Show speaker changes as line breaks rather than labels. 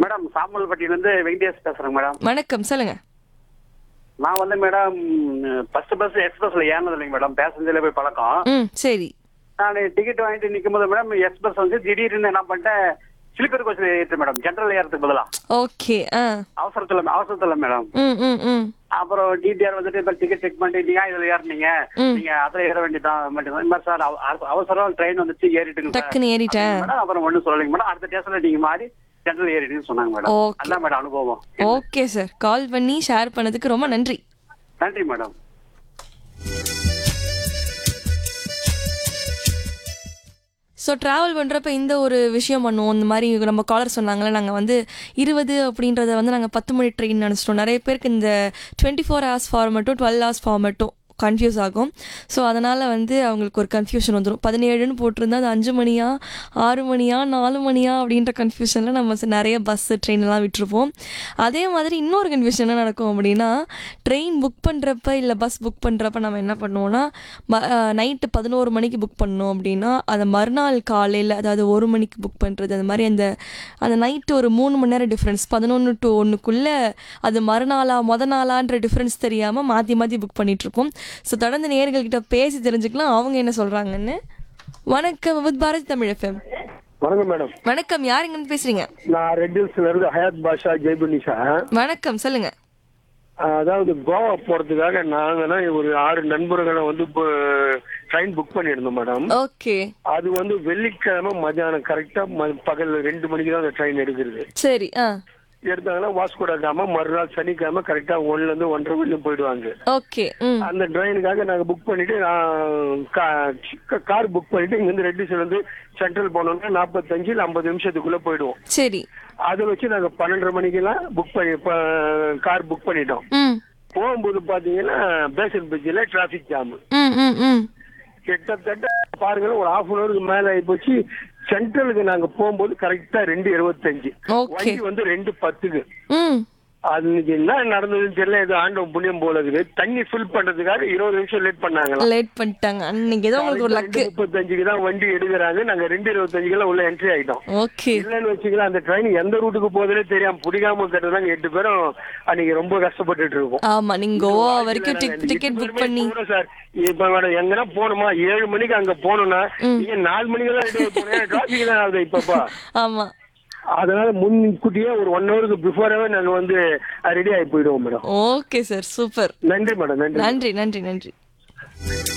Madam சாம்பல்பட்டியிலேருந்து Venkatesh பேசுறேன் madam
வணக்கம் சொல்லுங்க
நான் வந்து மேடம் ஃபர்ஸ்ட் பஸ் எக்ஸ்பிரஸ்ல ஏறினது இல்லைங்க மேடம் பேசஞ்சர்ல போய் பழக்கம்
ம் சரி
நான் டிக்கெட் வாங்கிட்டு நிற்கும் போது மேடம் எக்ஸ்பிரஸ் வந்து திடீர்னு என்ன பண்ணிட்டேன் ஸ்லீப்பர் கோச் ஏறிட்டு மேடம் ஜென்ரல் ஏறதுக்கு பதிலா
ஓகே ஆ
அவசரத்துல அவசரத்துல மேடம்
ம் ம் ம்
அப்புறம் டிடிஆர் வந்துட்டு இப்ப டிக்கெட் செக் பண்ணிட்டு நீங்க இதுல ஏறினீங்க
ம்.
நீங்க அதுல ஏற வேண்டியதான் மட்டும் இந்த மாதிரி சார் அவ- அவ- அவசரம் ட்ரெயின் வந்துச்சு ஏறிட்டுங்க சார்
டக்குன்னு ஏறிட்டேன்
மேடம் அப்புறம் ஒண்ணும் சொல்லலைங்க மேடம் அடுத்த ஸ்டேஷன்ல நீங்க மாறி ஜென்ரல் ஏறிட்டுன்னு சொன்னாங்க மேடம்
Okay.
அதான் மேடம் அனுபவம்
ஓகே சார் கால் பண்ணி ஷேர் பண்ணதுக்கு ரொம்ப நன்றி
நன்றி மேடம்
ஸோ ட்ராவல் பண்ணுறப்ப இந்த ஒரு விஷயம் பண்ணுவோம் இந்த மாதிரி நம்ம காலர் சொன்னாங்களே நாங்கள் வந்து இருபது அப்படின்றத வந்து நாங்கள் பத்து மணி ட்ரெயின் நினச்சிட்டோம் நிறைய பேருக்கு இந்த டுவெண்ட்டி ஃபோர் ஹவர்ஸ் ஃபார்மேட்டும் டுவெல் ஹவர்ஸ் ஃபார்மேட்டும் கன்ஃபியூஸ் ஆகும் ஸோ அதனால் வந்து அவங்களுக்கு ஒரு கன்ஃபியூஷன் வந்துடும் பதினேழுன்னு போட்டிருந்தா அது அஞ்சு மணியா ஆறு மணியா நாலு மணியா அப்படின்ற கன்ஃபியூஷனில் நம்ம ச- நிறைய பஸ்ஸு ட்ரெயின்லாம் விட்டுருப்போம் அதே மாதிரி இன்னொரு கன்ஃபியூஷன் என்ன நடக்கும் அப்படின்னா ட்ரெயின் புக் பண்ணுறப்ப இல்லை பஸ் புக் பண்ணுறப்ப நம்ம என்ன பண்ணுவோம்னா நைட்டு பதினோரு மணிக்கு புக் பண்ணோம் அப்படின்னா அதை மறுநாள் காலையில் அதாவது ஒரு மணிக்கு புக் பண்ணுறது அந்த மாதிரி அந்த அந்த நைட்டு ஒரு மூணு மணி நேரம் டிஃப்ரென்ஸ் பதினொன்று டு ஒன்றுக்குள்ளே அது மறுநாளா மொத நாளான்ற டிஃப்ரென்ஸ் தெரியாமல் மாற்றி மாற்றி புக் பண்ணிகிட்ருப்போம் ஸோ தொடர்ந்து நேயர்கள்கிட்ட பேசி தெரிஞ்சுக்கலாம் அவங்க என்ன சொல்கிறாங்கன்னு வணக்கம் வித் பாரத் தமிழ் எஃப்எம்
வணக்கம் மேடம்
வணக்கம் யார் இங்கேருந்து பேசுகிறீங்க
நான் ரெட் ஹில்ஸ்ல இருந்து ஹயாத் பாஷா ஜெய்புனிஷா
வணக்கம் சொல்லுங்கள்
அதாவது கோவா போறதுக்காக நாங்கன்னா ஒரு ஆறு நண்பர்களை வந்து ட்ரெயின் புக் பண்ணியிருந்தோம் மேடம்
ஓகே
அது வந்து வெள்ளிக்கிழமை மதியானம் கரெக்டா பகல் ரெண்டு மணிக்கு தான் அந்த ட்ரெயின் எடுக்கிறது
சரி ஆ
எடுத்தாங்கன்னா வாஸ்கோடா காம மறுநாள் சனிக்கிழமை கரெக்டா ஒன்னுல இருந்து ஒன்றரை வரையும் போயிடுவாங்க
ஓகே ம்
அந்த ட்ரெயினுக்காக நாங்க புக் பண்ணிட்டு நான் கா- கார் புக் பண்ணிட்டு இங்க இருந்து ரெட்டிஸ்ல இருந்து சென்ட்ரல் போனோம்னா நாற்பத்தஞ்சு இல்ல ஐம்பது நிமிஷத்துக்குள்ள போயிடுவோம்
சரி
அதை வச்சு நாங்க பன்னெண்டரை மணிக்கெல்லாம் புக் பண்ணி ப- கார் புக் பண்ணிட்டோம்
ம்
போகும்போது பாத்தீங்கன்னா பேசன் பிரிட்ஜில் டிராபிக் ஜாம்
ம் ம் ம்
கிட்டத்தட்ட பாருங்க ஒரு ஹாஃப் அன் ஹவருக்கு மேல ஆகி போச்சு சென்ட்ரலுக்கு நாங்க போகும்போது கரெக்டா ரெண்டு இருபத்தஞ்சு
Okay.
வண்டி வந்து ரெண்டு பத்துக்கு
ம்
அது இன்னைக்கு என்ன நடந்ததுன்னு தெரியல ஏதோ ஆண்டவன் புண்ணியம் போல இருக்குது தண்ணி ஃபில் பண்றதுக்காக இருபது நிமிஷம் லேட் பண்ணாங்களா
லேட் பண்ணிட்டாங்க அன்னைக்கு ஏதோ உங்களுக்கு ஒரு லக்கு
முப்பத்தஞ்சுக்கு தான் வண்டி எடுக்கிறாங்க நாங்க ரெண்டு இருபத்தஞ்சுக்குள்ள உள்ள என்ட்ரி ஆயிட்டோம்
ஓகே
இல்லன்னு வச்சுக்கலாம் அந்த ட்ரெயின் எந்த ரூட்டுக்கு போகுதுன்னே தெரியாம பிடிக்காம இருக்கிறது நாங்க எட்டு பேரும் அன்னைக்கு ரொம்ப கஷ்டப்பட்டுட்டு இருக்கோம்
ஆமா நீங்க கோவா வரைக்கும் டிக்கெட் புக் பண்ணி
சார் இப்ப மேடம் எங்கன்னா போகணுமா ஏழு மணிக்கு அங்க போகணும்னா நீங்க நாலு மணிக்கு தான் ரெடி போனேன் டிராபிக் தான் ஆகுது இப்பப்பா
ஆமா
அதனால முன்கூட்டியே ஒரு ஒன் ஹவருக்கு பிஃபோராவே நாங்க வந்து ரெடி ஆகி போயிடுவோம் மேடம்
ஓகே சார் சூப்பர்
நன்றி மேடம் நன்றி
நன்றி நன்றி நன்றி